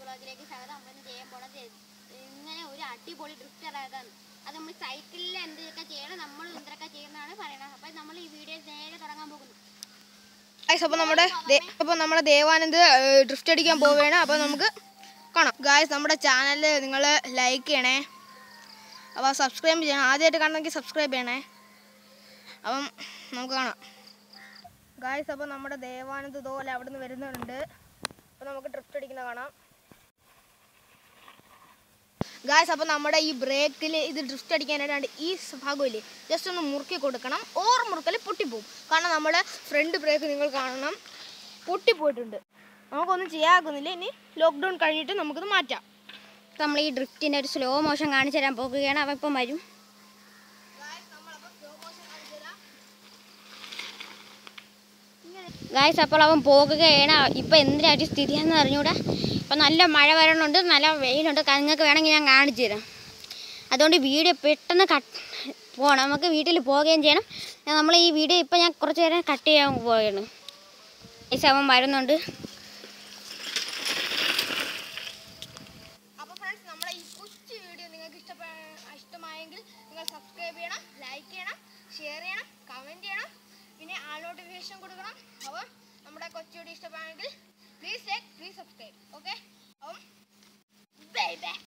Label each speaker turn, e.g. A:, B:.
A: വ്ളോഗിലേക്ക് സ്വാഗതം നമ്മളിന്ന് ചെയ്യാൻ പോണത് ഇങ്ങനെ ഒരു അടിപൊളി ഡ്രിഫ്റ്റ് ഇറക്കാണ് അത് നമ്മൾ സൈക്കിളിൽ എന്തൊക്കെ ചെയ്യണം നമ്മൾ എന്തൊക്കെ ചെയ്യുന്നതാണ് പറയുന്നത് അപ്പോൾ നമ്മൾ ഈ വീഡിയോ നേരെ തുടങ്ങാൻ പോകുന്നു
B: ഗായ്സ് അപ്പോൾ നമ്മുടെ അപ്പോൾ നമ്മുടെ ദേവാനന്ദ് ഡ്രിഫ്റ്റ് അടിക്കാൻ പോവുകയാണ് അപ്പോൾ നമുക്ക് കാണാം ഗായ്സ് നമ്മുടെ ചാനൽ നിങ്ങൾ ലൈക്ക് ചെയ്യണേ അപ്പോൾ സബ്സ്ക്രൈബ് ചെയ്യണം ആദ്യമായിട്ട് കാണണമെങ്കിൽ സബ്സ്ക്രൈബ് ചെയ്യണേ അപ്പം നമുക്ക് കാണാം ഗായ്സ് അപ്പോൾ നമ്മുടെ ദേവാനന്ദ് ഇതുപോലെ അവിടെ നിന്ന് വരുന്നുണ്ട് അപ്പോൾ നമുക്ക് ഡ്രിഫ്റ്റ് അടിക്കുന്ന കാണാം ഗായ്സ് അപ്പോൾ നമ്മുടെ ഈ ബ്രേക്കിൽ ഇത് ഡ്രിഫ്റ്റ് അടിക്കാനായിട്ട് ഈ ഭാഗമില്ലേ ജസ്റ്റ് ഒന്ന് മുറുക്കി കൊടുക്കണം ഓർ മുറുക്കൽ പൊട്ടിപ്പോവും കാരണം നമ്മുടെ ഫ്രണ്ട് ബ്രേക്ക് നിങ്ങൾ കാണണം പൊട്ടിപ്പോയിട്ടുണ്ട് നമുക്കൊന്നും ചെയ്യാകുന്നില്ല ഇനി ലോക്ക്ഡൗൺ കഴിഞ്ഞിട്ട് നമുക്കിത് മാറ്റാം
A: നമ്മൾ ഈ ഡ്രിഫ്റ്റിൻ്റെ ഒരു സ്ലോ മോഷൻ കാണിച്ചു തരാൻ പോകുകയാണ് അവ ഇപ്പം വരും ഗായ്സ് അപ്പോൾ അവൻ പോകുകയാണ് ഇപ്പം എന്തിനായിട്ട് സ്ഥിതിയാണെന്ന് അറിഞ്ഞൂടാ ഇപ്പം നല്ല മഴ വരണുണ്ട് നല്ല വെയിലുണ്ട് നിങ്ങൾക്ക് വേണമെങ്കിൽ ഞാൻ കാണിച്ചു തരാം അതുകൊണ്ട് വീഡിയോ പെട്ടെന്ന് കട്ട് പോകണം നമുക്ക് വീട്ടിൽ പോവുകയും ചെയ്യണം ഞാൻ- നമ്മൾ ഈ വീഡിയോ ഇപ്പം ഞാൻ കുറച്ച് നേരം കട്ട് ചെയ്യാൻ പോവുകയാണ് ഗൈസ് അവൻ വരുന്നുണ്ട്
B: അപ്പോൾ ഫ്രണ്ട്സ് നമ്മുടെ ഈ കൊച്ചു വീഡിയോ നിങ്ങൾക്ക് ഇഷ്ടപ്പെ ഇഷ്ടമായെങ്കിൽ നിങ്ങൾ സബ്സ്ക്രൈബ് ചെയ്യണം ലൈക്ക് ചെയ്യണം ഷെയർ ചെയ്യണം കമൻറ്റ് ചെയ്യണം പിന്നെ ആ നോട്ടിഫിക്കേഷൻ കൊടുക്കണം അപ്പോൾ നമ്മുടെ കൊച്ചു വീഡിയോ ഇഷ്ടമായെങ്കിൽ please like please subscribe okay അപ്പം ബൈ ബൈ